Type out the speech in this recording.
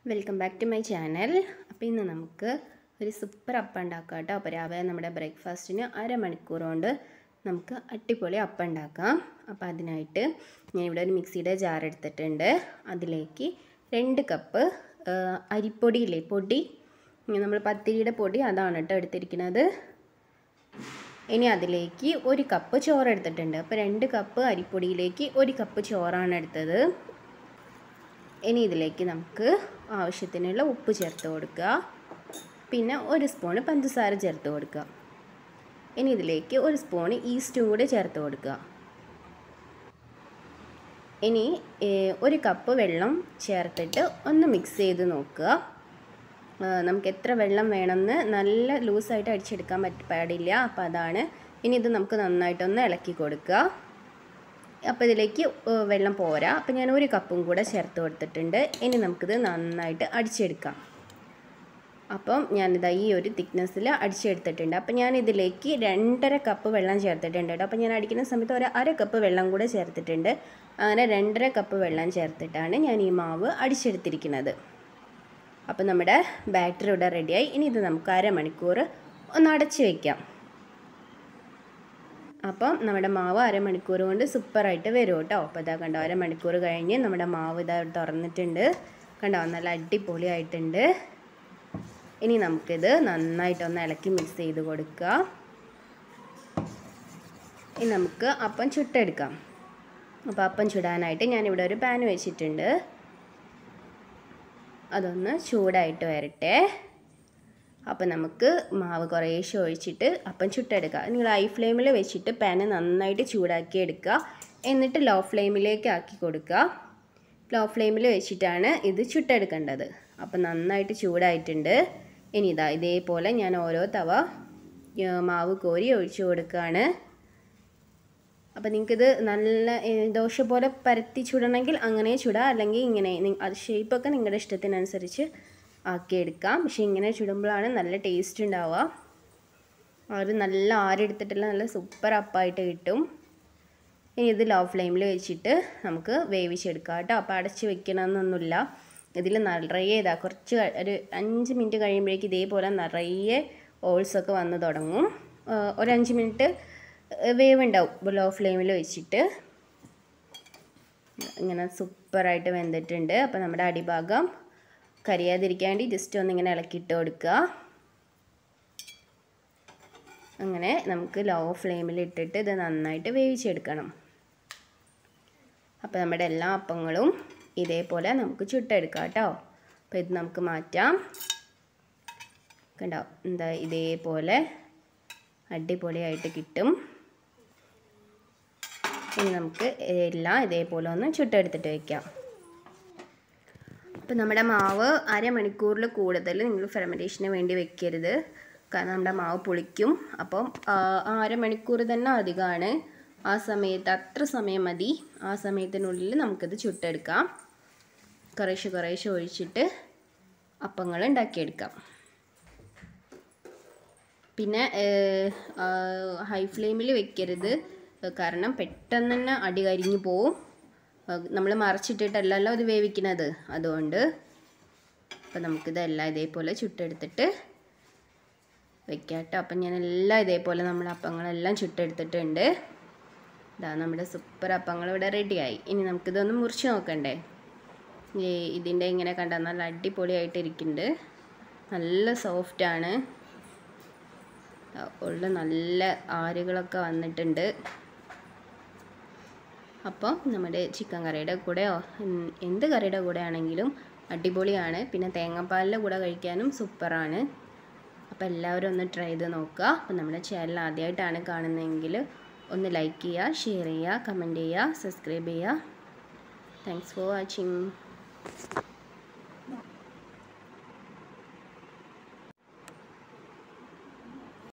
welcome back to my channel അപ്പോൾ ഇന്ന് നമുക്ക് ഒരു സൂപ്പർ അപ്പം ഉണ്ടാക്കാം കേട്ടോ അപ്പോൾ രാവിലെ നമ്മുടെ ബ്രേക്ക്ഫാസ്റ്റിന് അരമണിക്കൂർ കൊണ്ട് നമുക്ക് അടിപൊളി അപ്പം ഉണ്ടാക്കാം അപ്പോൾ അതിനായിട്ട് ഞാൻ ഇവിടെ ഒരു മിക്സിയുടെ ജാർ എടുത്തിട്ടുണ്ട് അതിലേക്ക് രണ്ട് കപ്പ് അരിപ്പൊടിയില്ലേ പൊടി നമ്മൾ പത്തിരിയുടെ പൊടി അതാണ് കേട്ടോ എടുത്തിരിക്കുന്നത് ഇനി അതിലേക്ക് ഒരു കപ്പ് ചോറ് എടുത്തിട്ടുണ്ട് അപ്പോൾ രണ്ട് കപ്പ് അരിപ്പൊടിയിലേക്ക് ഒരു കപ്പ് ചോറാണ് എടുത്തത് ഇനി ഇതിലേക്ക് നമുക്ക് ആവശ്യത്തിനുള്ള ഉപ്പ് ചേർത്ത് കൊടുക്കുക പിന്നെ ഒരു സ്പൂണ് പഞ്ചസാര ചേർത്ത് കൊടുക്കുക ഇനി ഇതിലേക്ക് ഒരു സ്പൂണ് ഈസ്റ്റും കൂടി ചേർത്ത് കൊടുക്കുക ഇനി ഒരു കപ്പ് വെള്ളം ചേർത്തിട്ട് ഒന്ന് മിക്സ് ചെയ്ത് നോക്കുക നമുക്ക് എത്ര വെള്ളം വേണമെന്ന് നല്ല ലൂസായിട്ട് അടിച്ചെടുക്കാൻ പറ്റ പാടില്ല അപ്പോൾ അതാണ് ഇനി ഇത് നമുക്ക് നന്നായിട്ടൊന്ന് ഇളക്കി കൊടുക്കുക അപ്പോൾ ഇതിലേക്ക് വെള്ളം പോരാ അപ്പോൾ ഞാൻ ഒരു കപ്പും കൂടെ ചേർത്ത് കൊടുത്തിട്ടുണ്ട് ഇനി നമുക്കിത് നന്നായിട്ട് അടിച്ചെടുക്കാം അപ്പം ഞാനിതാ ഈ ഒരു തിക്നെസ്സിൽ അടിച്ചെടുത്തിട്ടുണ്ട് അപ്പം ഞാൻ ഇതിലേക്ക് രണ്ടര കപ്പ് വെള്ളം ചേർത്തിട്ടുണ്ട് കേട്ടോ അപ്പം ഞാൻ അടിക്കുന്ന സമയത്ത് ഒരു അര കപ്പ് വെള്ളം കൂടെ ചേർത്തിട്ടുണ്ട് അങ്ങനെ രണ്ടര കപ്പ് വെള്ളം ചേർത്തിട്ടാണ് ഞാൻ ഈ മാവ് അടിച്ചെടുത്തിരിക്കുന്നത് അപ്പം നമ്മുടെ ബാറ്ററി ഇവിടെ റെഡിയായി ഇനി ഇത് നമുക്ക് അരമണിക്കൂർ ഒന്ന് അടച്ച് വയ്ക്കാം അപ്പം നമ്മുടെ മാവ് അരമണിക്കൂർ കൊണ്ട് സൂപ്പറായിട്ട് വരും കേട്ടോ അപ്പോൾ ഇതാ കണ്ടോ അരമണിക്കൂർ കഴിഞ്ഞ് നമ്മുടെ മാവ് ഇതാ തുറന്നിട്ടുണ്ട് കണ്ടോ നല്ല അടിപൊളിയായിട്ടുണ്ട് ഇനി നമുക്കിത് നന്നായിട്ടൊന്ന് ഇളക്കി മിക്സ് ചെയ്ത് കൊടുക്കുക ഇനി നമുക്ക് അപ്പം ചുട്ടെടുക്കാം അപ്പോൾ അപ്പം ചുടാനായിട്ട് ഞാനിവിടെ ഒരു പാൻ വെച്ചിട്ടുണ്ട് അതൊന്ന് ചൂടായിട്ട് വരട്ടെ അപ്പം നമുക്ക് മാവ് കുറേശ്ശെ ഒഴിച്ചിട്ട് അപ്പം ചുട്ടെടുക്കുക നിങ്ങൾ ഹൈ ഫ്ലെയിമിൽ വെച്ചിട്ട് പാന് നന്നായിട്ട് ചൂടാക്കി എടുക്കുക എന്നിട്ട് ലോ ഫ്ലെയിമിലേക്ക് ആക്കി കൊടുക്കുക ലോ ഫ്ലെയിമിൽ വെച്ചിട്ടാണ് ഇത് ചുട്ടെടുക്കേണ്ടത് അപ്പം നന്നായിട്ട് ചൂടായിട്ടുണ്ട് ഇനി ഇതാ ഇതേപോലെ ഞാൻ ഓരോ തവ മാവ് കോരി ഒഴിച്ചു കൊടുക്കുകയാണ് അപ്പോൾ നിങ്ങൾക്കിത് നല്ല ദോശ പോലെ പരത്തി ചുടണമെങ്കിൽ അങ്ങനെ ചുടാം അല്ലെങ്കിൽ ഇങ്ങനെ അത് ഷേപ്പൊക്കെ നിങ്ങളുടെ ഇഷ്ടത്തിനനുസരിച്ച് ആക്കിയെടുക്കാം പക്ഷെ ഇങ്ങനെ ചുടുമ്പോഴാണ് നല്ല ടേസ്റ്റ് ഉണ്ടാവുക അത് നല്ല ആരെടുത്തിട്ടുള്ള നല്ല സൂപ്പർ അപ്പായിട്ട് കിട്ടും ഇനി ഇത് ലോ ഫ്ലെയിമിൽ വെച്ചിട്ട് നമുക്ക് വേവിച്ചെടുക്കാം കേട്ടോ അപ്പോൾ അടച്ച് വെക്കണമെന്നൊന്നുമില്ല ഇതിൽ നിറയെ ഇതാ കുറച്ച് ഒരു അഞ്ച് മിനിറ്റ് കഴിയുമ്പോഴേക്ക് ഇതേപോലെ നിറയെ ഓൾസൊക്കെ വന്ന് തുടങ്ങും ഒരു അഞ്ച് മിനിറ്റ് വേവ് ഉണ്ടാവും ലോ ഫ്ലെയിമിൽ വെച്ചിട്ട് ഇങ്ങനെ സൂപ്പറായിട്ട് വെന്തിട്ടുണ്ട് അപ്പോൾ നമ്മുടെ അടിഭാഗം കരിയാതിരിക്കാൻ വേണ്ടി ജസ്റ്റ് ഒന്ന് ഇങ്ങനെ ഇളക്കിയിട്ട് കൊടുക്കുക അങ്ങനെ നമുക്ക് ലോ ഫ്ലെയിമിൽ ഇട്ടിട്ട് ഇത് നന്നായിട്ട് വേവിച്ചെടുക്കണം അപ്പോൾ നമ്മുടെ എല്ലാ അപ്പങ്ങളും ഇതേപോലെ നമുക്ക് ചുട്ടെടുക്കാം കേട്ടോ അപ്പോൾ ഇത് നമുക്ക് മാറ്റാം കണ്ടോ എന്താ ഇതേപോലെ അടിപൊളിയായിട്ട് കിട്ടും ഇനി നമുക്ക് എല്ലാം ഇതേപോലെ ഒന്ന് ചുട്ടെടുത്തിട്ട് വയ്ക്കാം അപ്പോൾ നമ്മുടെ മാവ് അരമണിക്കൂറിൽ കൂടുതൽ നിങ്ങൾ ഫെർമെൻറ്റേഷന് വേണ്ടി വെക്കരുത് കാരണം നമ്മുടെ മാവ് പുളിക്കും അപ്പം അരമണിക്കൂർ തന്നെ അധികമാണ് ആ സമയത്ത് അത്ര സമയം മതി ആ സമയത്തിനുള്ളിൽ നമുക്കിത് ചുട്ടെടുക്കാം കുറേശ്ശെ കുറേശ്ശെ ഒഴിച്ചിട്ട് അപ്പങ്ങൾ ഉണ്ടാക്കിയെടുക്കാം പിന്നെ ഹൈ ഫ്ലെയിമിൽ വെക്കരുത് കാരണം പെട്ടെന്ന് തന്നെ അടി കരിഞ്ഞു പോവും നമ്മൾ മറച്ചിട്ടിട്ടല്ലല്ലോ ഇത് വേവിക്കുന്നത് അതുകൊണ്ട് അപ്പോൾ നമുക്കിതെല്ലാം ഇതേപോലെ ചുട്ടെടുത്തിട്ട് വെക്കാം കേട്ടോ അപ്പം ഞാൻ എല്ലാം ഇതേപോലെ നമ്മുടെ അപ്പങ്ങളെല്ലാം ചുട്ടെടുത്തിട്ടുണ്ട് ഇതാ നമ്മുടെ സൂപ്പർ അപ്പങ്ങൾ ഇവിടെ റെഡിയായി ഇനി നമുക്കിതൊന്ന് മുറിച്ച് നോക്കണ്ടേ ഈ ഇതിൻ്റെ ഇങ്ങനെ കണ്ടാൽ നല്ല അടിപൊളിയായിട്ട് ഇരിക്കുന്നുണ്ട് നല്ല സോഫ്റ്റാണ് ഉള്ള നല്ല ആരുകളൊക്കെ വന്നിട്ടുണ്ട് അപ്പോൾ നമ്മുടെ ചിക്കൻ കറിയുടെ കൂടെയോ എന്ത് കറിയുടെ കൂടെ ആണെങ്കിലും അടിപൊളിയാണ് പിന്നെ തേങ്ങാപ്പാലിൻ്റെ കൂടെ കഴിക്കാനും സൂപ്പറാണ് അപ്പോൾ എല്ലാവരും ഒന്ന് ട്രൈ ചെയ്ത് നോക്കുക അപ്പോൾ നമ്മുടെ ചാനൽ ആദ്യമായിട്ടാണ് കാണുന്നതെങ്കിൽ ഒന്ന് ലൈക്ക് ചെയ്യുക ഷെയർ ചെയ്യുക കമൻറ്റ് ചെയ്യുക സബ്സ്ക്രൈബ് ചെയ്യുക താങ്ക്സ് ഫോർ വാച്ചിങ്